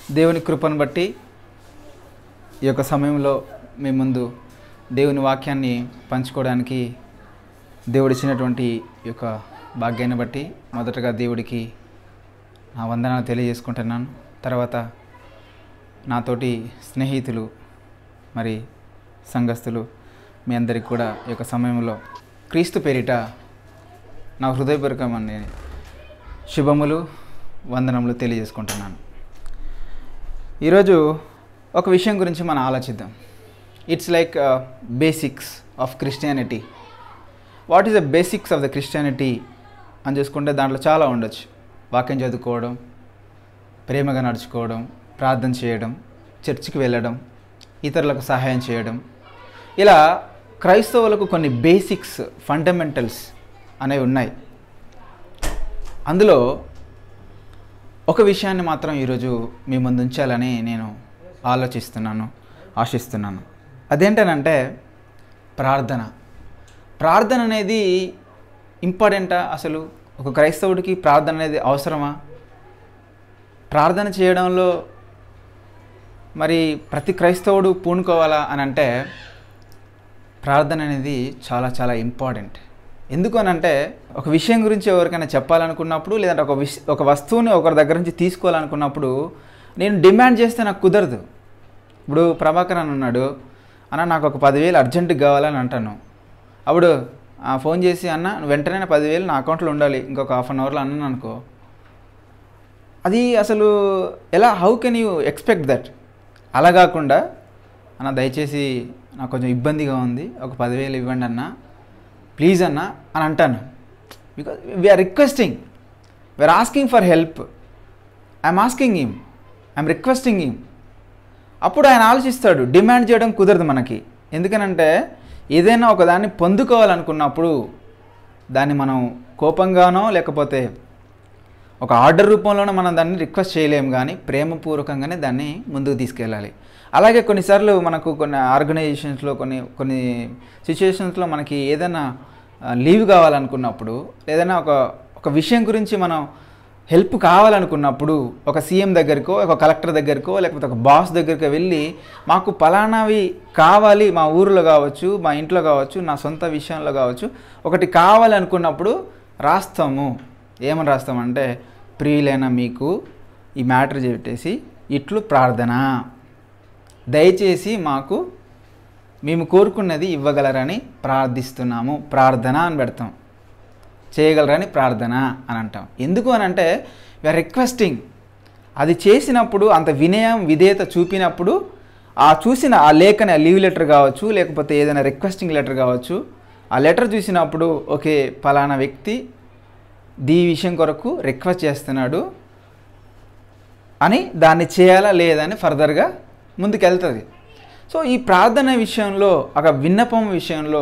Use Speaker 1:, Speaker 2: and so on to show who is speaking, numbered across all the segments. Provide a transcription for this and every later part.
Speaker 1: దేవుని కృపను బట్టి ఈ యొక్క సమయంలో మీ ముందు దేవుని వాక్యాన్ని పంచుకోవడానికి దేవుడిచ్చినటువంటి ఈ యొక్క భాగ్యాన్ని బట్టి మొదటగా దేవుడికి నా వందనాలు తెలియజేసుకుంటున్నాను తర్వాత నాతోటి స్నేహితులు మరి సంఘస్థులు మీ అందరికి కూడా ఈ యొక్క సమయంలో క్రీస్తు పేరిట నా హృదయపూర్వకమైన శుభములు వందనములు తెలియజేసుకుంటున్నాను ఈరోజు ఒక విషయం గురించి మనం ఆలోచిద్దాం it's like basics of Christianity what is the basics of the Christianity అని చూసుకుంటే దాంట్లో చాలా ఉండొచ్చు వాక్యం చదువుకోవడం ప్రేమగా నడుచుకోవడం ప్రార్థన చేయడం చర్చికి వెళ్ళడం ఇతరులకు సహాయం చేయడం ఇలా క్రైస్తవులకు కొన్ని బేసిక్స్ ఫండమెంటల్స్ అనేవి ఉన్నాయి అందులో ఒక విషయాన్ని మాత్రం ఈరోజు మీ ముందు ఉంచాలని నేను ఆలోచిస్తున్నాను ఆశిస్తున్నాను అదేంటనంటే ప్రార్థన ప్రార్థన అనేది ఇంపార్టెంటా అసలు ఒక క్రైస్తవుడికి ప్రార్థన అనేది అవసరమా ప్రార్థన చేయడంలో మరి ప్రతి క్రైస్తవుడు పూనుకోవాలా అని అంటే ప్రార్థన అనేది చాలా చాలా ఇంపార్టెంట్ ఎందుకు అని అంటే ఒక విషయం గురించి ఎవరికైనా చెప్పాలనుకున్నప్పుడు లేదంటే ఒక విష ఒక వస్తువుని ఒకరి దగ్గర నుంచి తీసుకోవాలనుకున్నప్పుడు నేను డిమాండ్ చేస్తే నాకు కుదరదు ఇప్పుడు ప్రభాకర్ అని ఉన్నాడు అన్న నాకు ఒక పదివేలు అర్జెంటుగా కావాలని అంటాను అప్పుడు ఆ ఫోన్ చేసి అన్న వెంటనే పదివేలు నా అకౌంట్లో ఉండాలి ఇంకొక హాఫ్ అన్ అవర్లో అన్నాను అనుకో అది అసలు ఎలా how can you expect that అలా కాకుండా అన్న దయచేసి నాకు కొంచెం ఇబ్బందిగా ఉంది ఒక పదివేలు ఇవ్వండి అన్న ప్లీజ్ అన్న అని అంటాను because we are requesting we are asking for help I'm asking him I'm requesting him అప్పుడు ఆయన ఆలోచిస్తాడు డిమాండ్ చేయడం కుదరదు మనకి ఎందుకనంటే ఏదైనా ఒకదాన్ని పొందుకోవాలనుకున్నప్పుడు దాన్ని మనం కోపంగానో లేకపోతే ఒక ఆర్డర్ రూపంలోనే మనం దాన్ని రిక్వెస్ట్ చేయలేము కానీ ప్రేమపూర్వకంగానే దాన్ని ముందుకు తీసుకెళ్ళాలి అలాగే కొన్నిసార్లు మనకు కొన్ని ఆర్గనైజేషన్స్లో కొన్ని కొన్ని సిచ్యువేషన్స్లో మనకి ఏదైనా లీవ్ కావాలనుకున్నప్పుడు ఏదైనా ఒక ఒక విషయం గురించి మనం హెల్ప్ కావాలనుకున్నప్పుడు ఒక సీఎం దగ్గరకో ఒక కలెక్టర్ దగ్గరకో లేకపోతే ఒక బాస్ దగ్గరికి వెళ్ళి మాకు పలానావి కావాలి మా ఊరిలో కావచ్చు మా ఇంట్లో కావచ్చు నా సొంత విషయంలో కావచ్చు ఒకటి కావాలనుకున్నప్పుడు రాస్తాము ఏమని రాస్తామంటే ప్రియులైన మీకు ఈ మ్యాటర్ చెప్పేసి ఇట్లు ప్రార్థన దయచేసి మాకు మేము కోరుకున్నది ఇవ్వగలరని ప్రార్థిస్తున్నాము ప్రార్థన అని పెడతాం చేయగలరని ప్రార్థన అని అంటాం ఎందుకు అని అంటే వీఆర్ రిక్వెస్టింగ్ అది చేసినప్పుడు అంత వినయం విధేయత చూపినప్పుడు ఆ చూసిన ఆ లేఖని ఆ లీవ్ లెటర్ కావచ్చు లేకపోతే ఏదైనా రిక్వెస్టింగ్ లెటర్ కావచ్చు ఆ లెటర్ చూసినప్పుడు ఓకే ఫలానా వ్యక్తి దీ విషయం కొరకు రిక్వెస్ట్ చేస్తున్నాడు అని దాన్ని చేయాలా లేదని ఫర్దర్గా ముందుకెళ్తుంది సో ఈ ప్రార్థన విషయంలో ఒక విన్నపం విషయంలో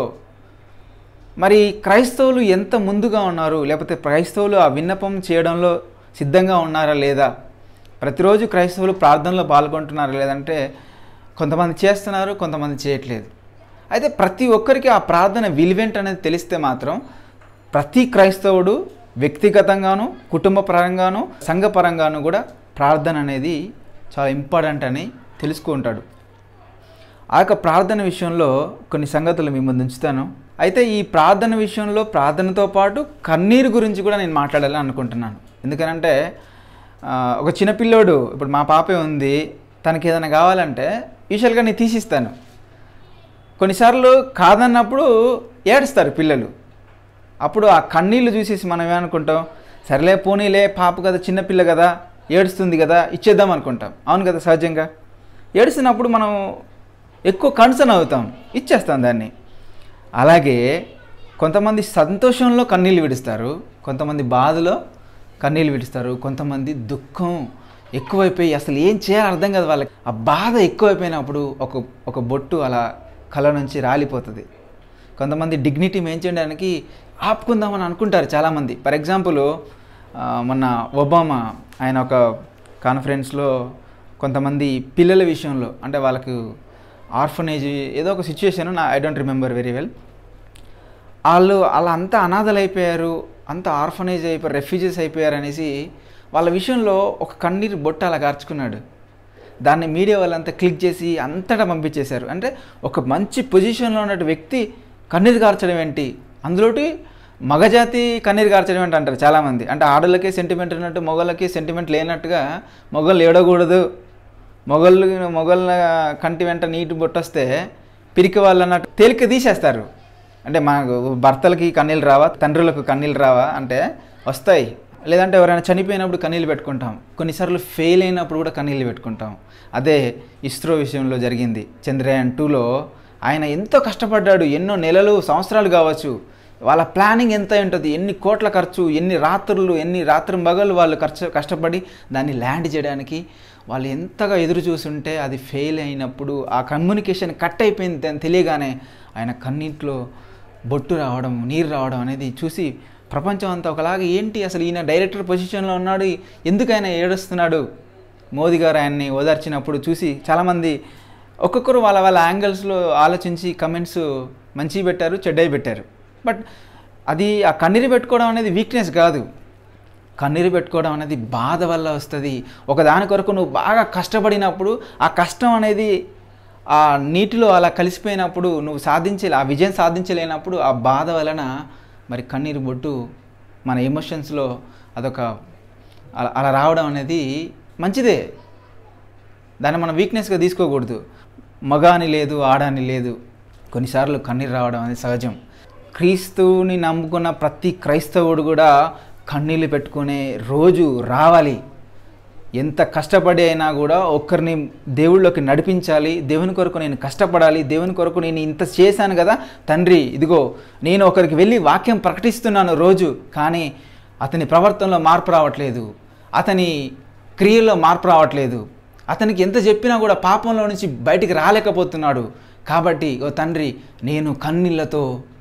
Speaker 1: మరి క్రైస్తవులు ఎంత ముందుగా ఉన్నారు లేకపోతే క్రైస్తవులు ఆ విన్నపం చేయడంలో సిద్ధంగా ఉన్నారా లేదా ప్రతిరోజు క్రైస్తవులు ప్రార్థనలో పాల్గొంటున్నారా లేదంటే కొంతమంది చేస్తున్నారు కొంతమంది చేయట్లేదు అయితే ప్రతి ఒక్కరికి ఆ ప్రార్థన విలువెంట్ అనేది తెలిస్తే మాత్రం ప్రతి క్రైస్తవుడు వ్యక్తిగతంగాను కుటుంబ పరంగాను సంఘపరంగాను కూడా ప్రార్థన అనేది చాలా ఇంపార్టెంట్ అని తెలుసుకుంటాడు ఆ యొక్క ప్రార్థన విషయంలో కొన్ని సంగతులు మీ ముందు ఉంచుతాను అయితే ఈ ప్రార్థన విషయంలో ప్రార్థనతో పాటు కన్నీరు గురించి కూడా నేను మాట్లాడాలని అనుకుంటున్నాను ఎందుకనంటే ఒక చిన్నపిల్లోడు ఇప్పుడు మా పాపే ఉంది తనకి ఏదైనా కావాలంటే యూజువల్గా నేను తీసిస్తాను కొన్నిసార్లు కాదన్నప్పుడు ఏడుస్తారు పిల్లలు అప్పుడు ఆ కన్నీళ్ళు చూసేసి మనం ఏమనుకుంటాం సరేలే పోనీలే పాప కదా చిన్నపిల్ల కదా ఏడుస్తుంది కదా ఇచ్చేద్దాం అనుకుంటాం అవును కదా సహజంగా ఏడుస్తున్నప్పుడు మనం ఎక్కువ కన్సర్న్ అవుతాం ఇచ్చేస్తాం దాన్ని అలాగే కొంతమంది సంతోషంలో కన్నీళ్ళు విడుస్తారు కొంతమంది బాధలో కన్నీళ్ళు విడుస్తారు కొంతమంది దుఃఖం ఎక్కువైపోయి అసలు ఏం చేయాలో అర్థం కాదు వాళ్ళకి ఆ బాధ ఎక్కువైపోయినప్పుడు ఒక ఒక బొట్టు అలా కళ నుంచి రాలిపోతుంది కొంతమంది డిగ్నిటీ మెయింటైన్ చేయడానికి ఆపుకుందామని అనుకుంటారు చాలామంది ఫర్ ఎగ్జాంపుల్ మొన్న ఒబామా ఆయన ఒక కాన్ఫరెన్స్లో కొంతమంది పిల్లల విషయంలో అంటే వాళ్ళకు ఆర్ఫనేజ్ ఏదో ఒక సిచ్యువేషన్ నా I don't remember very well వాళ్ళు అలా అంతా అనాథలు అయిపోయారు అంత ఆర్ఫనేజ్ అయిపోయారు రెఫ్యూజీస్ అయిపోయారు అనేసి వాళ్ళ విషయంలో ఒక కన్నీరు బొట్ట అలా కార్చుకున్నాడు దాన్ని మీడియా వాళ్ళంతా క్లిక్ చేసి అంతటా పంపించేశారు అంటే ఒక మంచి పొజిషన్లో ఉన్న వ్యక్తి కన్నీరు కార్చడం ఏంటి అందులోటి మగజాతి కన్నీరు కార్చడం ఏంటి అంటారు చాలామంది అంటే ఆడలకే సెంటిమెంట్ ఉన్నట్టు మొగళ్ళకి సెంటిమెంట్ లేనట్టుగా మొగళ్ళు ఏడకూడదు మొగళ్ళు మొగళ్ళ కంటి వెంట నీటి బొట్టొస్తే పిరికి వాళ్ళు అన్నట్టు తేలిక తీసేస్తారు అంటే మనకు భర్తలకి కన్నీళ్ళు రావా తండ్రులకు కన్నీళ్ళు రావా అంటే వస్తాయి లేదంటే ఎవరైనా చనిపోయినప్పుడు కన్నీళ్ళు పెట్టుకుంటాం కొన్నిసార్లు ఫెయిల్ అయినప్పుడు కూడా కన్నీళ్ళు పెట్టుకుంటాం అదే ఇస్రో విషయంలో జరిగింది చంద్రయాన్ టూలో ఆయన ఎంతో కష్టపడ్డాడు ఎన్నో నెలలు సంవత్సరాలు కావచ్చు వాళ్ళ ప్లానింగ్ ఎంత ఉంటుంది ఎన్ని కోట్ల ఖర్చు ఎన్ని రాత్రులు ఎన్ని రాత్రి మగలు వాళ్ళు ఖర్చు కష్టపడి దాన్ని ల్యాండ్ చేయడానికి వాళ్ళు ఎంతగా ఎదురు చూసుంటే అది ఫెయిల్ అయినప్పుడు ఆ కమ్యూనికేషన్ కట్ అయిపోయింది అని తెలియగానే ఆయన కన్నీటిలో బొట్టు రావడం నీరు రావడం అనేది చూసి ప్రపంచం అంతా ఒకలాగా ఏంటి అసలు ఈయన డైరెక్టర్ పొజిషన్లో ఉన్నాడు ఎందుకు ఆయన ఏడుస్తున్నాడు మోదీ గారు ఆయన్ని ఓదార్చినప్పుడు చూసి చాలామంది ఒక్కొక్కరు వాళ్ళ వాళ్ళ యాంగిల్స్లో ఆలోచించి కమెంట్స్ మంచి పెట్టారు చెడ్డవి పెట్టారు బట్ అది ఆ కన్నీరు పెట్టుకోవడం అనేది వీక్నెస్ కాదు కన్నీరు పెట్టుకోవడం అనేది బాధ వల్ల వస్తుంది ఒక దాని కొరకు నువ్వు బాగా కష్టపడినప్పుడు ఆ కష్టం అనేది ఆ నీటిలో అలా కలిసిపోయినప్పుడు నువ్వు సాధించే ఆ విజయం సాధించలేనప్పుడు ఆ బాధ వలన మరి కన్నీరు బొట్టు మన ఎమోషన్స్లో అదొక అలా అలా రావడం అనేది మంచిదే దాన్ని మనం వీక్నెస్గా తీసుకోకూడదు మగ అని లేదు ఆడ అని లేదు కొన్నిసార్లు కన్నీరు రావడం అనేది సహజం క్రీస్తుని నమ్ముకున్న ప్రతి క్రైస్తవుడు కూడా కన్నీళ్ళు పెట్టుకునే రోజు రావాలి ఎంత కష్టపడి అయినా కూడా ఒక్కరిని దేవుళ్ళలోకి నడిపించాలి దేవుని కొరకు నేను కష్టపడాలి దేవుని కొరకు నేను ఇంత చేశాను కదా తండ్రి ఇదిగో నేను ఒకరికి వెళ్ళి వాక్యం ప్రకటిస్తున్నాను రోజు కానీ అతని ప్రవర్తనలో మార్పు రావట్లేదు అతని క్రియల్లో మార్పు రావట్లేదు అతనికి ఎంత చెప్పినా కూడా పాపంలో నుంచి బయటికి రాలేకపోతున్నాడు కాబట్టి ఓ తండ్రి నేను కన్నీళ్లతో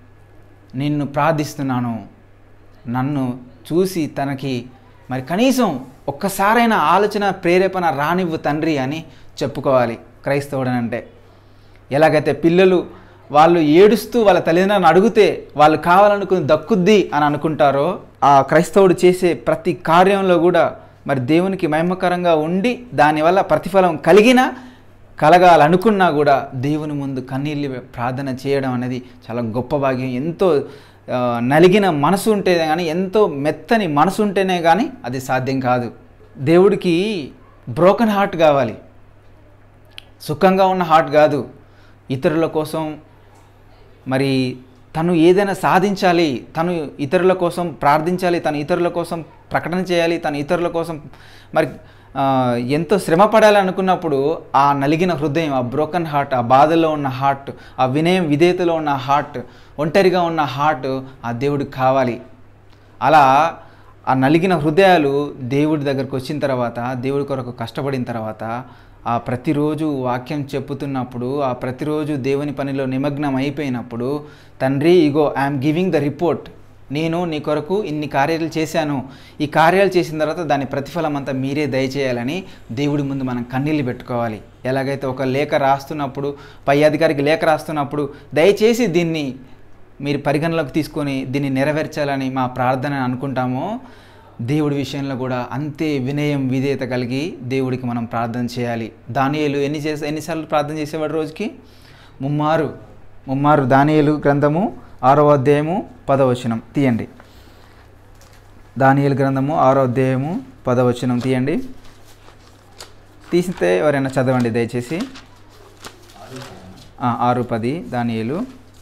Speaker 1: నిన్ను ప్రార్థిస్తున్నాను నన్ను చూసి తనకి మరి కనీసం ఒక్కసారైనా ఆలోచన ప్రేరేపణ రానివ్వు తండ్రి అని చెప్పుకోవాలి క్రైస్తవుడనంటే ఎలాగైతే పిల్లలు వాళ్ళు ఏడుస్తూ వాళ్ళ తల్లిదండ్రులను అడిగితే వాళ్ళు కావాలనుకుని దక్కుద్ది అని అనుకుంటారో ఆ క్రైస్తవుడు చేసే ప్రతి కార్యంలో కూడా మరి దేవునికి మహిమకరంగా ఉండి దానివల్ల ప్రతిఫలం కలిగినా కలగాలనుకున్నా కూడా దేవుని ముందు కన్నీళ్ళు ప్రార్థన చేయడం అనేది చాలా గొప్ప భాగ్యం ఎంతో ఆ, నలిగిన మనసు ఉంటేనే కానీ ఎంతో మెత్తని మనసు ఉంటేనే కానీ అది సాధ్యం కాదు దేవుడికి బ్రోకన్ హార్ట్ కావాలి సుఖంగా ఉన్న హార్ట్ కాదు ఇతరుల కోసం మరి తను ఏదైనా సాధించాలి తను ఇతరుల కోసం ప్రార్థించాలి తను ఇతరుల కోసం ప్రకటన చేయాలి తను ఇతరుల కోసం మరి ఆ, ఎంతో శ్రమ పడాలి అనుకున్నప్పుడు ఆ నలిగిన హృదయం ఆ బ్రోకన్ హార్ట్ ఆ బాధలో ఉన్న హార్ట్ ఆ వినయం విధేయతలో ఉన్న హార్ట్ ఒంటరిగా ఉన్న హార్ట్ ఆ దేవుడికి కావాలి అలా ఆ నలిగిన హృదయాలు దేవుడి దగ్గరకు వచ్చిన తర్వాత దేవుడి కొరకు కష్టపడిన తర్వాత ఆ ప్రతిరోజు వాక్యం చెప్పుతున్నప్పుడు ఆ ప్రతిరోజు దేవుని పనిలో నిమగ్నం అయిపోయినప్పుడు తండ్రి ఇగో ఐఎమ్ గివింగ్ ద రిపోర్ట్ నేను నీ కొరకు ఇన్ని కార్యాలు చేశాను ఈ కార్యాలు చేసిన తర్వాత దాని ప్రతిఫలం అంతా మీరే దయచేయాలని దేవుడి ముందు మనం కన్నీళ్ళు పెట్టుకోవాలి ఎలాగైతే ఒక లేఖ రాస్తున్నప్పుడు పై అధికారికి లేఖ రాస్తున్నప్పుడు దయచేసి దీన్ని మీరు పరిగణలోకి తీసుకొని దీన్ని నెరవేర్చాలని మా ప్రార్థన అనుకుంటామో దేవుడి విషయంలో కూడా అంతే వినయం విధేయత కలిగి దేవుడికి మనం ప్రార్థన చేయాలి దానియేలు ఎన్ని చేసే ఎన్నిసార్లు ప్రార్థన చేసేవాడు రోజుకి ముమ్మారు ముమ్మారు దానియేలు గ్రంథము ఆరో అధ్యాయము పదవచనం తీయండి దానియేలు గ్రంథము ఆరో అధ్యాయము పదవచనం తీయండి తీసితే ఎవరైనా చదవండి దయచేసి ఆ, ఆరు పది దానియేలు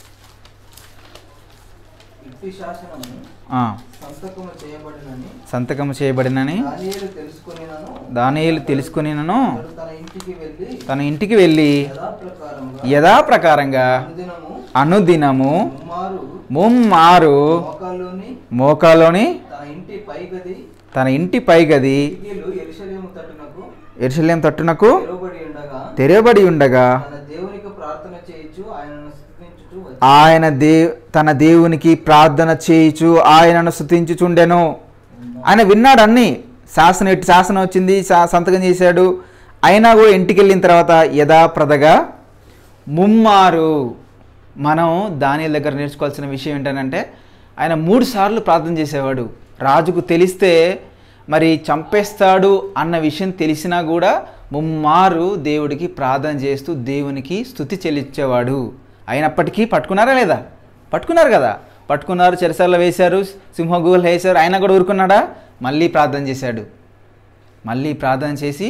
Speaker 2: ఇట్టి శాసనము
Speaker 1: ఆ,
Speaker 2: సంతకము చేయబడినని
Speaker 1: సంతకము చేయబడినని
Speaker 2: దానియేలు తెలుసుకొనినను
Speaker 1: దానియేలు తెలుసుకునినను
Speaker 2: అతడు తన ఇంటికి వెళ్ళి
Speaker 1: తన ఇంటికి వెళ్ళి
Speaker 2: యథాప్రకారముగా
Speaker 1: యథాప్రకారంగా
Speaker 2: అనుదినము
Speaker 1: అనుదినము
Speaker 2: ముమ్మారు
Speaker 1: ముమ్మారు
Speaker 2: మోకాల్లోని
Speaker 1: మోకాలోని
Speaker 2: తన ఇంటి పైగది
Speaker 1: తన ఇంటి పైగది
Speaker 2: కిటికీలు ఎరుషలేము తట్టునకు
Speaker 1: ఎరుసలేం తట్టునకు
Speaker 2: తెరవబడి ఉండగా
Speaker 1: తెరవబడి ఉండగా
Speaker 2: తన దేవునికి ప్రార్థన చేయించు ఆయనను స్తుతించుచు వచ్చి
Speaker 1: ఆయన దే తన దేవునికి ప్రార్థన చేయుచు ఆయనను స్థుతించుచుండెను ఆయన విన్నాడు అన్ని శాసనం ఎట్టి శాసనం వచ్చింది శా- సంతకం చేశాడు అయినా కూడా ఇంటికి వెళ్ళిన తర్వాత యథాప్రదగా ముమ్మారు మనం దాని దగ్గర నేర్చుకోవాల్సిన విషయం ఏంటంటే ఆయన మూడు సార్లు ప్రార్థన చేసేవాడు రాజుకు తెలిస్తే మరి చంపేస్తాడు అన్న విషయం తెలిసినా కూడా ముమ్మారు దేవుడికి ప్రార్థన చేస్తూ దేవునికి స్థుతి చెల్లించేవాడు అయినప్పటికీ పట్టుకున్నారా లేదా పట్టుకున్నారు కదా పట్టుకున్నారు చెరసాల్లో వేశారు సింహగూలు వేశారు ఆయన కూడా ఊరుకున్నాడా మళ్ళీ ప్రార్థన చేశాడు మళ్ళీ ప్రార్థన చేసి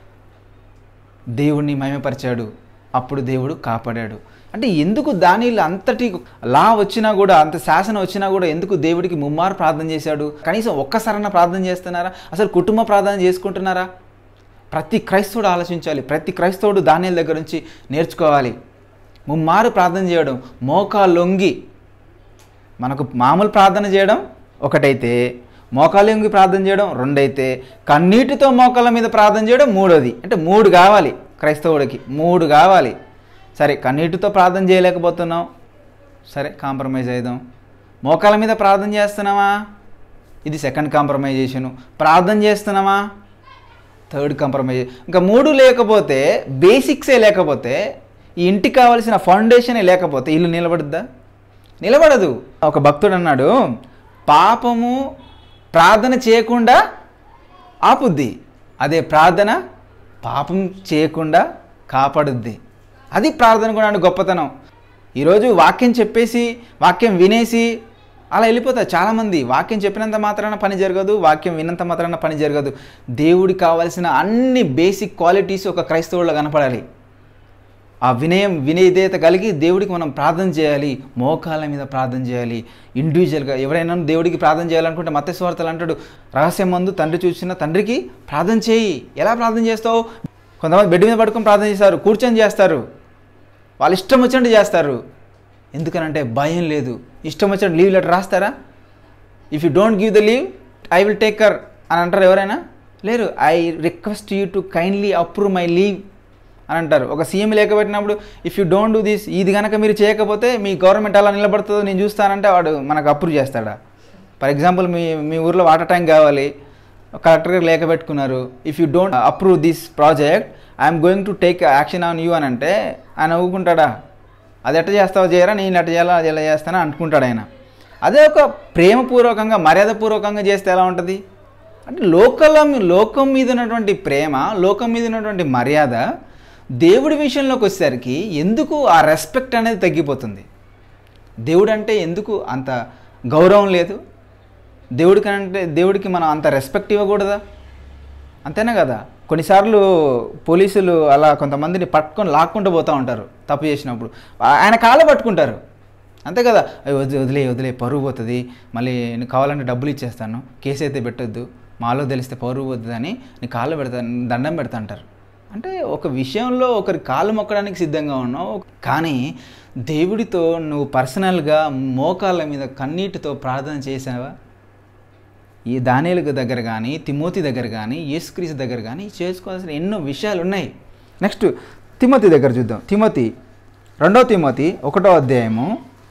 Speaker 1: దేవుణ్ణి మహిమపరిచాడు అప్పుడు దేవుడు కాపాడాడు అంటే ఎందుకు దానిలో అంతటి లా వచ్చినా కూడా అంత శాసనం వచ్చినా కూడా ఎందుకు దేవుడికి ముమ్మారు ప్రార్థన చేశాడు కనీసం ఒక్కసారన్నా ప్రార్థన చేస్తున్నారా అసలు కుటుంబ ప్రార్థన చేసుకుంటున్నారా ప్రతి క్రైస్తవుడు ఆలోచించాలి ప్రతి క్రైస్తవుడు దానిల దగ్గర నుంచి నేర్చుకోవాలి ముమ్మారు ప్రార్థన చేయడం మోకా లొంగి మనకు మామూలు ప్రార్థన చేయడం ఒకటైతే మోకాలింగి ప్రార్థన చేయడం రెండైతే కన్నీటితో మోకాళ్ళ మీద ప్రార్థన చేయడం మూడోది అంటే మూడు కావాలి క్రైస్తవుడికి మూడు కావాలి సరే కన్నీటితో ప్రార్థన చేయలేకపోతున్నాం సరే కాంప్రమైజ్ అయిదాం మోకాళ్ళ మీద ప్రార్థన చేస్తున్నామా ఇది సెకండ్ కాంప్రమైజేషను ప్రార్థన చేస్తున్నామా థర్డ్ కాంప్రమైజ్ ఇంకా మూడు లేకపోతే బేసిక్సే లేకపోతే ఈ ఇంటికి కావాల్సిన ఫౌండేషనే లేకపోతే ఇల్లు నిలబడుద్దా నిలబడదు ఒక భక్తుడు అన్నాడు పాపము ప్రార్థన చేయకుండా ఆపుద్ది అదే ప్రార్థన పాపం చేయకుండా కాపాడుద్ది అది ప్రార్థన కూడా గొప్పతనం ఈరోజు వాక్యం చెప్పేసి వాక్యం వినేసి అలా వెళ్ళిపోతారు చాలామంది వాక్యం చెప్పినంత మాత్రాన పని జరగదు వాక్యం విన్నంత మాత్రాన పని జరగదు దేవుడికి కావాల్సిన అన్ని బేసిక్ క్వాలిటీస్ ఒక క్రైస్తవుల్లో కనపడాలి ఆ వినయం వినయదేత కలిగి దేవుడికి మనం ప్రార్థన చేయాలి మోకాళ్ళ మీద ప్రార్థన చేయాలి ఇండివిజువల్గా ఎవరైనా దేవుడికి ప్రార్థన చేయాలనుకుంటే మత్స్వార్తలు అంటాడు రహస్యం మందు తండ్రి చూసిన తండ్రికి ప్రార్థన చేయి ఎలా ప్రార్థన చేస్తావు కొంతమంది బెడ్ మీద పడుకొని ప్రార్థన చేస్తారు కూర్చొని చేస్తారు వాళ్ళు ఇష్టం వచ్చినట్టు చేస్తారు ఎందుకనంటే భయం లేదు ఇష్టం వచ్చినట్టు లీవ్ లెటర్ రాస్తారా if you don't give the leave I will take care అని అంటారు ఎవరైనా లేరు I request you to kindly approve my leave అని అంటారు ఒక సీఎం లేకపోయినప్పుడు if you don't do this ఇది కనుక మీరు చేయకపోతే మీ గవర్నమెంట్ అలా నిలబడుతుందో నేను చూస్తానంటే వాడు మనకు అప్రూవ్ చేస్తాడా ఫర్ ఎగ్జాంపుల్ మీ మీ ఊర్లో వాటర్ ట్యాంక్ కావాలి కలెక్టర్ గారు లేఖ పెట్టుకున్నారు if you don't approve this project I'm going to take action on you అని అంటే ఆయన ఊరుకుంటాడా అది ఎట్ట చేస్తావో చేయరా నేను ఎట్ట చేయాలో అది ఎలా చేస్తానో అనుకుంటాడు ఆయన అదే ఒక ప్రేమపూర్వకంగా మర్యాదపూర్వకంగా చేస్తే ఎలా ఉంటుంది అంటే లోకల లోకం మీద ఉన్నటువంటి ప్రేమ లోకం మీద ఉన్నటువంటి మర్యాద దేవుడి విషయంలోకి వచ్చేసరికి ఎందుకు ఆ రెస్పెక్ట్ అనేది తగ్గిపోతుంది దేవుడు అంటే ఎందుకు అంత గౌరవం లేదు దేవుడికి అంటే దేవుడికి మనం అంత రెస్పెక్ట్ ఇవ్వకూడదా అంతేనా కదా కొన్నిసార్లు పోలీసులు అలా కొంతమందిని పట్టుకొని లాక్కుంటూ పోతూ ఉంటారు తప్పు చేసినప్పుడు ఆ- ఆయన కాళ్ళ పట్టుకుంటారు అంతే కదా "అయ్య, వదిలే వదిలే వదిలే పరువు పోతుంది మళ్ళీ నీకు కావాలంటే డబ్బులు ఇచ్చేస్తాను కేసు అయితే పెట్టొద్దు మాలో తెలిస్తే పరువు పోతుంది అని నీ కాళ్ళు పెడతాను దండం పెడతా అంటారు అంటే ఒక విషయంలో ఒకరి కాళ్ళు మొక్కడానికి సిద్ధంగా ఉన్నావు కానీ దేవుడితో నువ్వు పర్సనల్గా మోకాళ్ళ మీద కన్నీటితో ప్రార్థన చేసావా ఈ దానిలకు దగ్గర కానీ తిమోతి దగ్గర కానీ యేసుక్రీస్తు దగ్గర కానీ చేసుకోవాల్సిన ఎన్నో విషయాలు ఉన్నాయి నెక్స్ట్ తిమోతి దగ్గర చూద్దాం తిమోతి రెండో తిమోతి ఒకటో అధ్యాయము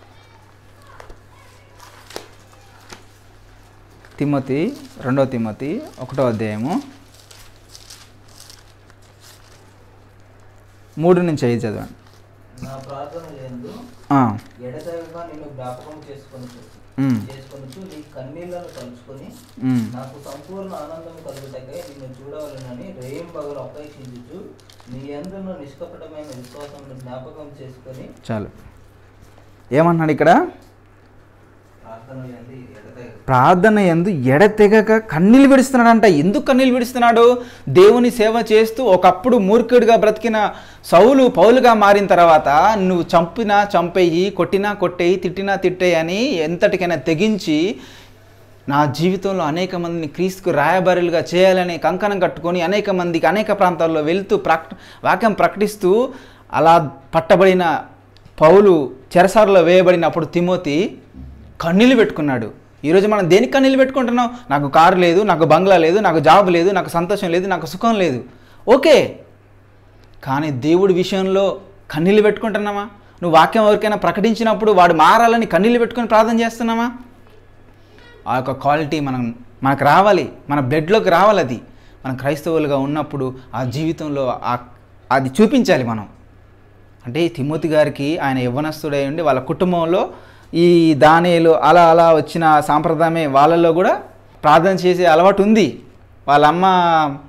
Speaker 1: తిమోతి రెండో తిమోతి ఒకటో అధ్యాయము మూడు నుంచి ఐదు చదవండి
Speaker 2: నా ప్రార్థన ఎందు
Speaker 1: ఆ,
Speaker 2: ఎడతెగక నిన్ను జ్ఞాపకం చేసుకొని
Speaker 1: ఉమ్,
Speaker 2: చేసుకొనుచు నీ కన్నీళ్లను తలుచుకొని
Speaker 1: ఉమ్.
Speaker 2: నాకు సంపూర్ణ ఆనందం కలుగుటకై నిన్ను చూడవలనని రేయం పగలు అపేక్షించుచు నీ ఎందున్న నిష్కపటమైన విశ్వాసమును జ్ఞాపకం చేసుకొని
Speaker 1: చాలు ఏమన్నాడు ఇక్కడ
Speaker 2: ప్రార్థన ఎందు ఎడతెగక
Speaker 1: ప్రార్థన ఎందు ఎడతెగక కన్నీళ్ళు విడుస్తున్నాడంట ఎందుకు కన్నీళ్ళు విడుస్తున్నాడు దేవుని సేవ చేస్తూ ఒకప్పుడు మూర్ఖుడిగా బ్రతికిన సౌలు పౌలుగా మారిన తర్వాత నువ్వు చంపినా చంపేయి కొట్టినా కొట్టేయి తిట్టినా తిట్టేయి అని ఎంతటికైనా తెగించి నా జీవితంలో అనేక మందిని క్రీస్తుకు రాయబారులుగా చేయాలని కంకణం కట్టుకొని అనేక మందికి అనేక ప్రాంతాల్లో వెళ్తూ ప్రక్ వాక్యం ప్రకటిస్తూ అలా పట్టబడిన పౌలు చెరసారులో వేయబడినప్పుడు తిమోతి కన్నీళ్ళు పెట్టుకున్నాడు ఈరోజు మనం దేనికి కన్నీళ్ళు పెట్టుకుంటున్నాం నాకు కారు లేదు నాకు బంగ్లా లేదు నాకు జాబ్ లేదు నాకు సంతోషం లేదు నాకు సుఖం లేదు ఓకే కానీ దేవుడి విషయంలో కన్నీళ్ళు పెట్టుకుంటున్నామా నువ్వు వాక్యం ఎవరికైనా ప్రకటించినప్పుడు వాడు మారాలని కన్నీళ్ళు పెట్టుకొని ప్రార్థన చేస్తున్నామా ఆ యొక్క క్వాలిటీ మనం మనకు రావాలి మన బ్లడ్లోకి రావాలి అది మనం క్రైస్తవులుగా ఉన్నప్పుడు ఆ జీవితంలో ఆ అది చూపించాలి మనం అంటే ఈ తిమోతి గారికి ఆయన యవ్వనస్తుడై ఉండి వాళ్ళ కుటుంబంలో ఈ దానిలు అలా అలా వచ్చిన సాంప్రదాయమే వాళ్ళల్లో కూడా ప్రార్థన చేసే అలవాటు ఉంది వాళ్ళ అమ్మ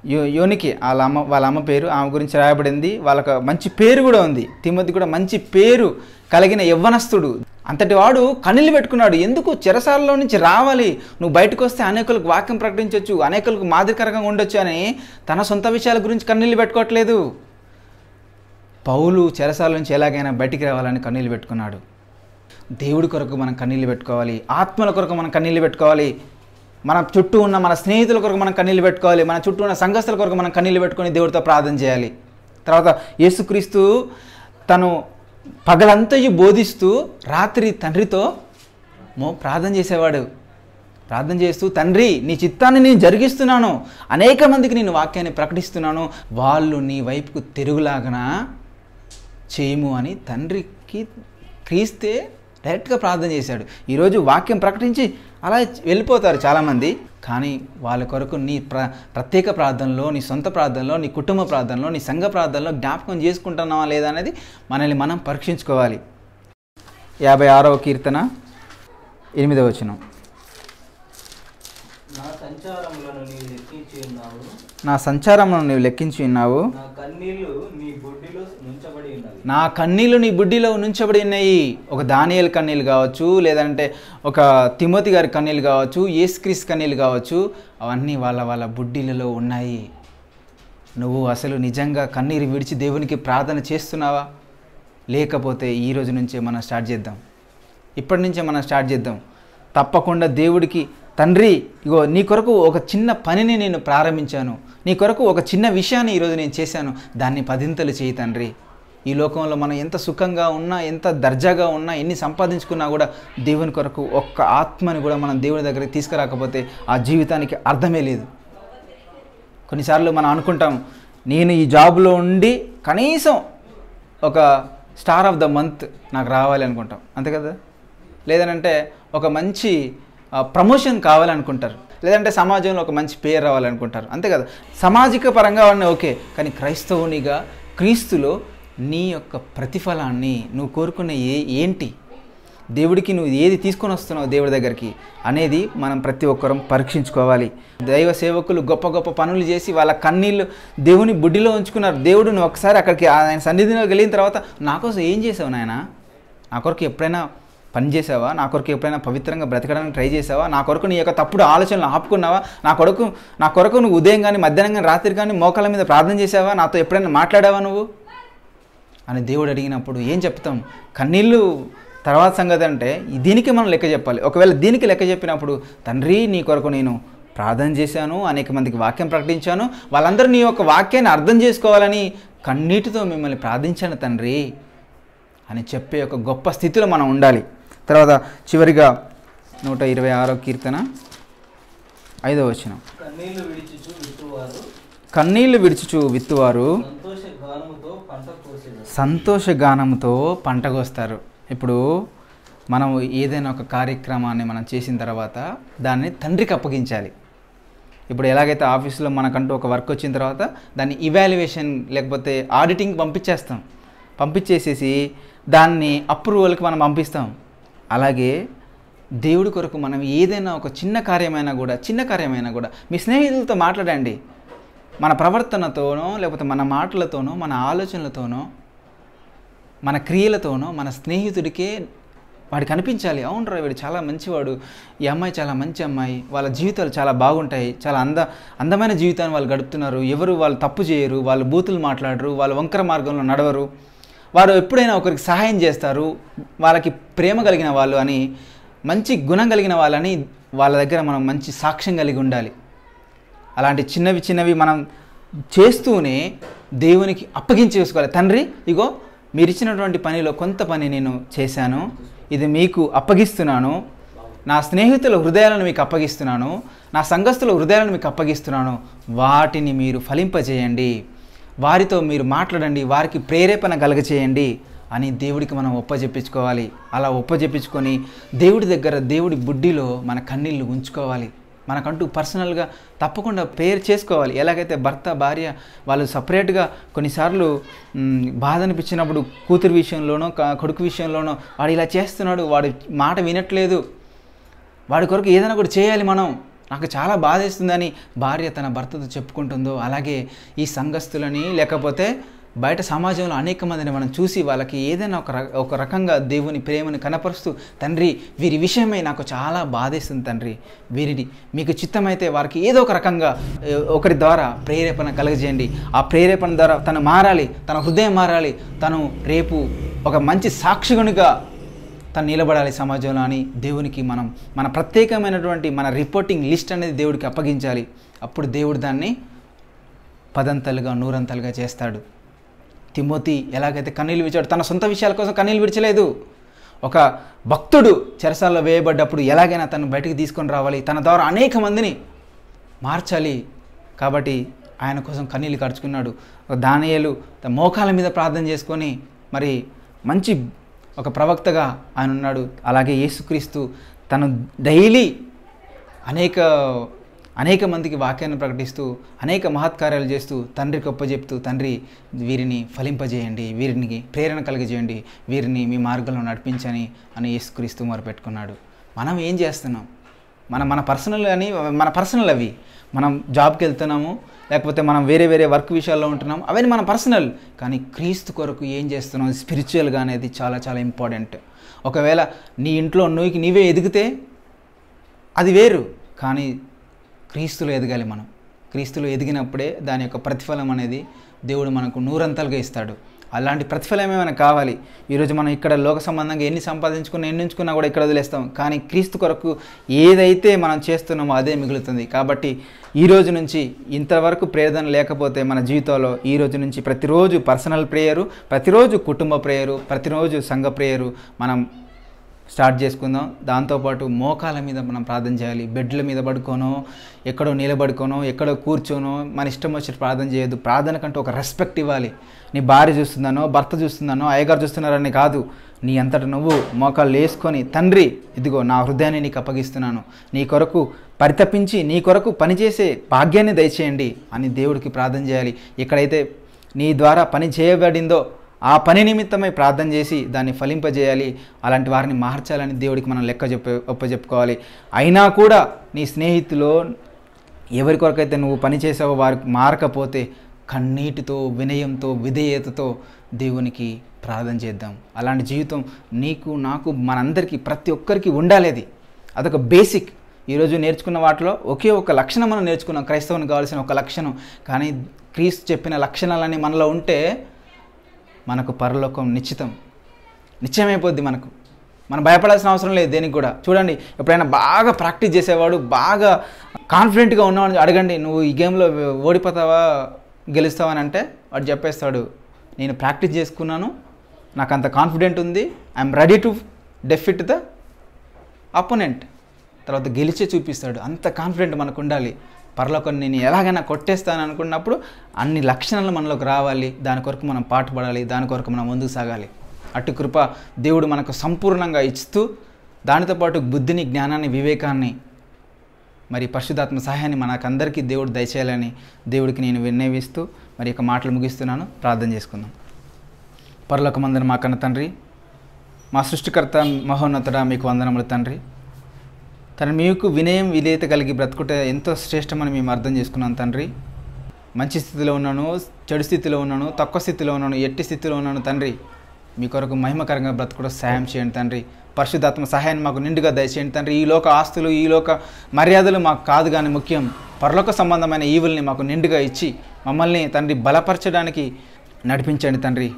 Speaker 1: యో యోనికి వాళ్ళ అమ్మ వాళ్ళ అమ్మ పేరు ఆమె గురించి రాయబడింది వాళ్ళకి మంచి పేరు కూడా ఉంది తిమ్మతి కూడా మంచి పేరు కలిగిన యవ్వనస్తుడు అంతటి వాడు కన్నీళ్ళు పెట్టుకున్నాడు ఎందుకు చెరసాలలో నుంచి రావాలి నువ్వు బయటకు వస్తే అనేకులకు వాక్యం ప్రకటించవచ్చు అనేకులకు మాదిరికరంగా ఉండొచ్చు అని తన సొంత విషయాల గురించి కన్నీళ్ళు పెట్టుకోవట్లేదు పౌలు చెరసాల నుంచి ఎలాగైనా బయటికి రావాలని కన్నీళ్ళు పెట్టుకున్నాడు దేవుడి కొరకు మనం కన్నీళ్ళు పెట్టుకోవాలి ఆత్మల కొరకు మనం కన్నీళ్ళు పెట్టుకోవాలి మన చుట్టూ ఉన్న మన స్నేహితుల కొరకు మనం కన్నీళ్ళు పెట్టుకోవాలి మన చుట్టూ ఉన్న సంఘస్థల కొరకు మనం కన్నీళ్ళు పెట్టుకొని దేవుడితో ప్రార్థన చేయాలి తర్వాత యేసుక్రీస్తు తను పగలంతయు బోధిస్తూ రాత్రి తండ్రితో మో ప్రార్థన చేసేవాడు ప్రార్థన చేస్తూ తండ్రి నీ చిత్తాన్ని నేను జరిగిస్తున్నాను అనేక మందికి నేను వాక్యాన్ని ప్రకటిస్తున్నాను వాళ్ళు నీ వైపుకు తిరుగులాగన చేయము అని తండ్రికి క్రీస్తే డైరెక్ట్గా ప్రార్థన చేశాడు ఈరోజు వాక్యం ప్రకటించి అలా వెళ్ళిపోతారు చాలామంది కానీ వాళ్ళ కొరకు నీ ప్ర ప్రత్యేక ప్రార్థనలో నీ సొంత ప్రార్థనలో నీ కుటుంబ ప్రార్థనలో నీ సంఘ ప్రార్థనలో జ్ఞాపకం చేసుకుంటున్నావా లేదా అనేది మనల్ని మనం పరీక్షించుకోవాలి యాభై ఆరవ కీర్తన ఎనిమిదవ వచనం
Speaker 2: నా సంచారములను నీవు లెక్కించి ఉన్నావు
Speaker 1: నా సంచారమును నీవు లెక్కించి ఉన్నావు
Speaker 2: నా కన్నీళ్లు నీ బొడ్డిలో నుంచబడి ఉన్నవి
Speaker 1: నా కన్నీళ్ళు నీ బుడ్డిలో నుంచబడి ఉన్నాయి ఒక దానియల్ కన్నీళ్ళు కావచ్చు లేదంటే ఒక తిమోతి గారి కన్నీళ్ళు కావచ్చు ఏస్క్రిస్ కన్నీళ్ళు కావచ్చు అవన్నీ వాళ్ళ వాళ్ళ బుడ్డిలలో ఉన్నాయి నువ్వు అసలు నిజంగా కన్నీరు విడిచి దేవునికి ప్రార్థన చేస్తున్నావా లేకపోతే ఈ రోజు నుంచే మనం స్టార్ట్ చేద్దాం ఇప్పటి నుంచే మనం స్టార్ట్ చేద్దాం తప్పకుండా దేవుడికి తండ్రి ఇగో నీ కొరకు ఒక చిన్న పనిని నేను ప్రారంభించాను నీ కొరకు ఒక చిన్న విషయాన్ని ఈరోజు నేను చేశాను దాన్ని పదింతలు చేయి తండ్రి ఈ లోకంలో మనం ఎంత సుఖంగా ఉన్నా ఎంత దర్జాగా ఉన్నా ఎన్ని సంపాదించుకున్నా కూడా దేవుని కొరకు ఒక్క ఆత్మని కూడా మనం దేవుని దగ్గరికి తీసుకురాకపోతే ఆ జీవితానికి అర్థమే లేదు కొన్నిసార్లు మనం అనుకుంటాం నేను ఈ జాబ్లో ఉండి కనీసం ఒక స్టార్ ఆఫ్ ద మంత్ నాకు రావాలి అనుకుంటాం అంతే కదా లేదనంటే ఒక మంచి ప్రమోషన్ కావాలనుకుంటారు లేదంటే సమాజంలో ఒక మంచి పేరు రావాలనుకుంటారు అంతే కదా సామాజిక పరంగా ఉన్న ఓకే కానీ క్రైస్తవునిగా క్రీస్తులో నీ యొక్క ప్రతిఫలాన్ని నువ్వు కోరుకునే ఏ ఏంటి దేవుడికి నువ్వు ఏది తీసుకొని వస్తున్నావు దేవుడి దగ్గరికి అనేది మనం ప్రతి ఒక్కరం పరీక్షించుకోవాలి దైవ సేవకులు గొప్ప గొప్ప పనులు చేసి వాళ్ళ కన్నీళ్ళు దేవుని బుడ్డిలో ఉంచుకున్నారు దేవుడు నువ్వు ఒకసారి అక్కడికి ఆయన సన్నిధిలోకి వెళ్ళిన తర్వాత నా కోసం ఏం చేసావు నాయన నా కొరకు ఎప్పుడైనా పని చేసావా నా కొరకు ఎప్పుడైనా పవిత్రంగా బ్రతకడానికి ట్రై చేసావా నా కొరకు నీ యొక్క తప్పుడు ఆలోచనలు ఆపుకున్నావా నా కొరకు నా కొరకు నువ్వు ఉదయం కానీ మధ్యాహ్నం కానీ రాత్రి కానీ మోకాళ్ళ మీద ప్రార్థన చేసావా నాతో ఎప్పుడైనా మాట్లాడావా నువ్వు అని దేవుడు అడిగినప్పుడు ఏం చెప్తాం కన్నీళ్ళు తర్వాత సంగతి అంటే ఈ దీనికి మనం లెక్క చెప్పాలి ఒకవేళ దీనికి లెక్క చెప్పినప్పుడు తండ్రి నీ కొరకు నేను ప్రార్థన చేశాను అనేక మందికి వాక్యం ప్రకటించాను వాళ్ళందరూ నీ యొక్క వాక్యాన్ని అర్థం చేసుకోవాలని కన్నీటితో మిమ్మల్ని ప్రార్థించాను తండ్రి అని చెప్పే ఒక గొప్ప స్థితిలో మనం ఉండాలి తర్వాత చివరిగా నూట ఇరవై ఆరో కీర్తన ఐదో వచనం
Speaker 2: కన్నీళ్లు విడిచిచు విత్తువారు
Speaker 1: కన్నీళ్లు విడిచుచు విత్తువారు
Speaker 2: సంతోష గానముతో పంట కోసేవారు
Speaker 1: సంతోషగానంతో పంటగొస్తారు ఇప్పుడు మనం ఏదైనా ఒక కార్యక్రమాన్ని మనం చేసిన తర్వాత దాన్ని తండ్రికి అప్పగించాలి ఇప్పుడు ఎలాగైతే ఆఫీస్లో మనకంటూ ఒక వర్క్ వచ్చిన తర్వాత దాన్ని ఇవాల్యుయేషన్ లేకపోతే ఆడిటింగ్ పంపించేస్తాం పంపించేసేసి దాన్ని అప్రూవల్కి మనం పంపిస్తాం అలాగే దేవుడి కొరకు మనం ఏదైనా ఒక చిన్న కార్యమైనా కూడా చిన్న కార్యమైనా కూడా మీ స్నేహితులతో మాట్లాడండి మన ప్రవర్తనతోనో లేకపోతే మన మాటలతోనో మన ఆలోచనలతోనో మన క్రియలతోనో మన స్నేహితుడికే వాడికి అనిపించాలి అవునరా వీడు చాలా మంచివాడు ఈ అమ్మాయి చాలా మంచి అమ్మాయి వాళ్ళ జీవితాలు చాలా బాగుంటాయి చాలా అంద అందమైన జీవితాన్ని వాళ్ళు గడుపుతున్నారు ఎవరు వాళ్ళు తప్పు చేయరు వాళ్ళు బూతులు మాట్లాడరు వాళ్ళు వంకర మార్గంలో నడవరు వారు ఎప్పుడైనా ఒకరికి సహాయం చేస్తారు వాళ్ళకి ప్రేమ కలిగిన వాళ్ళు అని మంచి గుణం కలిగిన వాళ్ళని వాళ్ళ దగ్గర మనం మంచి సాక్ష్యం కలిగి ఉండాలి అలాంటి చిన్నవి చిన్నవి మనం చేస్తూనే దేవునికి అప్పగించేసుకోవాలి తండ్రి ఇగో మీరు ఇచ్చినటువంటి పనిలో కొంత పని నేను చేశాను ఇది మీకు అప్పగిస్తున్నాను నా స్నేహితుల హృదయాలను మీకు అప్పగిస్తున్నాను నా సంఘస్థుల హృదయాలను మీకు అప్పగిస్తున్నాను వాటిని మీరు ఫలింపజేయండి వారితో మీరు మాట్లాడండి వారికి ప్రేరేపణ కలగచేయండి అని దేవుడికి మనం ఒప్పజెప్పించుకోవాలి అలా ఒప్పజెప్పించుకొని దేవుడి దగ్గర దేవుడి బుడ్డిలో మన కన్నీళ్ళు ఉంచుకోవాలి మనకంటూ పర్సనల్గా తప్పకుండా పేరు చేసుకోవాలి ఎలాగైతే భర్త భార్య వాళ్ళు సపరేట్గా కొన్నిసార్లు మ్, బాధ అనిపించినప్పుడు కూతురు విషయంలోనో క- కొడుకు విషయంలోనో వాడు ఇలా చేస్తున్నాడు వాడి మాట వినట్లేదు వాడి కొరకు ఏదైనా కూడా చేయాలి మనం నాకు చాలా బాధేస్తుందని భార్య తన భర్తతో చెప్పుకుంటుందో అలాగే ఈ సంఘస్థులని లేకపోతే బయట సమాజంలో అనేక మందిని మనం చూసి వాళ్ళకి ఏదైనా ఒక ర- ఒక రకంగా దేవుని ప్రేమను కనపరుస్తూ తండ్రి వీరి విషయమై నాకు చాలా బాధేస్తుంది తండ్రి వీరిని మీకు చిత్తమైతే వారికి ఏదో ఒక రకంగా ఏ, ఒకరి ద్వారా ప్రేరేపణ కలగజేయండి ఆ ప్రేరేపణ ద్వారా తను మారాలి తన హృదయం మారాలి తను రేపు ఒక మంచి సాక్షిగునిగా తను నిలబడాలి సమాజంలో అని దేవునికి మనం మన ప్రత్యేకమైనటువంటి మన రిపోర్టింగ్ లిస్ట్ అనేది దేవుడికి అప్పగించాలి అప్పుడు దేవుడు దాన్ని పదంతలుగా నూరంతలుగా చేస్తాడు తిమోతి ఎలాగైతే కన్నీళ్ళు విడిచాడు తన సొంత విషయాల కోసం కన్నీళ్ళు విడిచలేదు ఒక భక్తుడు చెరసాల్లో వేయబడ్డప్పుడు ఎలాగైనా తను బయటికి తీసుకొని రావాలి తన ద్వారా అనేక మందిని మార్చాలి కాబట్టి ఆయన కోసం కన్నీళ్ళు కడుచుకున్నాడు ఒక దానియేలు తన మోకాల మీద ప్రార్థన చేసుకొని మరి మంచి ఒక ప్రవక్తగా ఆయన ఉన్నాడు అలాగే యేసుక్రీస్తు తను డైలీ అనేక అనేక మందికి వాక్యాన్ని ప్రకటిస్తూ అనేక మహత్కార్యాలు చేస్తూ తండ్రికి ఒప్పజెప్తూ తండ్రి వీరిని ఫలింపజేయండి వీరిని ప్రేరణ కలిగజేయండి వీరిని మీ మార్గంలో నడిపించని అని యేసుక్రీస్తు మొరపెట్టుకున్నాడు మనం ఏం చేస్తున్నాం మన మన పర్సనల్ అని మన పర్సనల్ అవి మనం జాబ్కి వెళ్తున్నాము లేకపోతే మనం వేరే వేరే వర్క్ విషయాల్లో ఉంటున్నాం అవన్నీ మన పర్సనల్ కానీ క్రీస్తు కొరకు ఏం చేస్తున్నాం స్పిరిచువల్గా అనేది చాలా చాలా ఇంపార్టెంట్ ఒకవేళ నీ ఇంట్లో నువ్వుకి నీవే ఎదిగితే అది వేరు కానీ క్రీస్తులో ఎదగాలి మనం క్రీస్తులో ఎదిగినప్పుడే దాని యొక్క ప్రతిఫలం అనేది దేవుడు మనకు నూరంతలుగా ఇస్తాడు అలాంటి ప్రతిఫలమే మనకు కావాలి ఈరోజు మనం ఇక్కడ లోక సంబంధంగా ఎన్ని సంపాదించుకున్నా ఎన్ని ఉంచుకున్నా కూడా ఇక్కడ వదిలేస్తాం కానీ క్రీస్తు కొరకు ఏదైతే మనం చేస్తున్నామో అదే మిగులుతుంది కాబట్టి ఈ రోజు నుంచి ఇంతవరకు ప్రేరణ లేకపోతే మన జీవితంలో ఈ రోజు నుంచి ప్రతిరోజు పర్సనల్ ప్రేయరు ప్రతిరోజు కుటుంబ ప్రేయరు ప్రతిరోజు సంఘ ప్రేయరు మనం స్టార్ట్ చేసుకుందాం దాంతోపాటు మోకాల మీద మనం ప్రార్థన చేయాలి బెడ్ల మీద పడుకోనో ఎక్కడో నిలబడుకోనో ఎక్కడో కూర్చోనో మన ఇష్టం వచ్చి ప్రార్థన చేయొద్దు ప్రార్థన కంటే ఒక రెస్పెక్ట్ ఇవ్వాలి నీ భార్య చూస్తున్నానో భర్త చూస్తున్నానో అయ్యగారు చూస్తున్నారని కాదు నీ అంతట నువ్వు మోకాళ్ళు వేసుకొని తండ్రి ఇదిగో నా హృదయాన్ని నీకు అప్పగిస్తున్నాను నీ కొరకు పరితపించి నీ కొరకు పనిచేసే భాగ్యాన్ని దయచేయండి అని దేవుడికి ప్రార్థన చేయాలి ఎక్కడైతే నీ ద్వారా పని చేయబడిందో ఆ పని నిమిత్తమై ప్రార్థన చేసి దాన్ని ఫలింపజేయాలి అలాంటి వారిని మార్చాలని దేవుడికి మనం లెక్క చెప్ప ఒప్పచెప్పుకోవాలి అయినా కూడా నీ స్నేహితులో ఎవరి కొరకైతే నువ్వు పని చేసావో వారికి మారకపోతే కన్నీటితో వినయంతో విధేయతతో దేవునికి ప్రార్థన చేద్దాం అలాంటి జీవితం నీకు నాకు మనందరికీ ప్రతి ఒక్కరికి ఉండాలి అది అదొక బేసిక్ ఈరోజు నేర్చుకున్న వాటిలో ఒకే ఒక లక్షణం మనం నేర్చుకున్నాం క్రైస్తవునికి కావాల్సిన ఒక లక్షణం కానీ క్రీస్తు చెప్పిన లక్షణాలన్నీ మనలో ఉంటే మనకు పరలోకం నిశ్చితం నిశ్చయమైపోద్ది మనకు మనం భయపడాల్సిన అవసరం లేదు దేనికి కూడా చూడండి ఎప్పుడైనా బాగా ప్రాక్టీస్ చేసేవాడు బాగా కాన్ఫిడెంట్గా ఉన్నవాడు అడగండి నువ్వు ఈ గేమ్లో ఓడిపోతావా గెలుస్తావా అని అంటే వాడు చెప్పేస్తాడు నేను ప్రాక్టీస్ చేసుకున్నాను నాకు అంత కాన్ఫిడెంట్ ఉంది I'm ready to defeat the opponent తర్వాత గెలిచే చూపిస్తాడు అంత కాన్ఫిడెంట్ మనకు ఉండాలి పరలోకం నేను ఎలాగైనా కొట్టేస్తాను అనుకున్నప్పుడు అన్ని లక్షణాలు మనలోకి రావాలి దాని కొరకు మనం పాటుపడాలి దాని కొరకు మనం ముందుకు సాగాలి అటు కృప దేవుడు మనకు సంపూర్ణంగా ఇస్తూ దానితో పాటు బుద్ధిని జ్ఞానాన్ని వివేకాన్ని మరి పరిశుధాత్మ సహాయాన్ని మనకందరికీ దేవుడు దయచేయాలని దేవుడికి నేను విన్నవిస్తూ మరి యొక్క మాటలు ముగిస్తున్నాను ప్రార్థన చేసుకుందాం పరలోకమందర మా కన్న తండ్రి మా సృష్టికర్త మహోన్నతుడ మీకు వందనములు తండ్రి తను మీకు వినయం విధేయత కలిగి బ్రతుకుట ఎంతో శ్రేష్టమని మేము అర్థం చేసుకున్నాం తండ్రి మంచి స్థితిలో ఉన్నాను చెడు స్థితిలో ఉన్నాను తక్కువ స్థితిలో ఉన్నాను ఎట్టి స్థితిలో ఉన్నాను తండ్రి మీ కొరకు మహిమకరంగా బ్రతుకుట సహాయం చేయండి తండ్రి పరిశుద్ధాత్మ సహాయాన్ని మాకు నిండుగా దయచేయండి తండ్రి ఈ లోక ఆస్తులు ఈ లోక మర్యాదలు మాకు కాదు కానీ ముఖ్యం పరలోక సంబంధమైన ఈవుల్ని మాకు నిండుగా ఇచ్చి మమ్మల్ని తండ్రి బలపరచడానికి నడిపించండి తండ్రి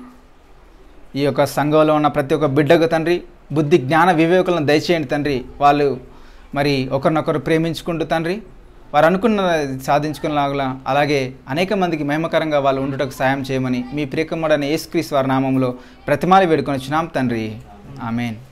Speaker 1: ఈ యొక్క సంఘంలో ఉన్న ప్రతి ఒక్క బిడ్డకు తండ్రి బుద్ధి జ్ఞాన వివేకులను దయచేయండి తండ్రి వాళ్ళు మరి ఒకరినొకరు ప్రేమించుకుంటూ తండ్రి వారు అనుకున్న సాధించుకునేలాగా అలాగే అనేక మందికి మహిమకరంగా వాళ్ళు ఉండుటకు సాయం చేయమని మీ ప్రియకమ్మడైన యేసుక్రీస్తు వారి నామంలో ప్రతిమాలి వేడుకొని వచ్చినాం తండ్రి ఆమెన్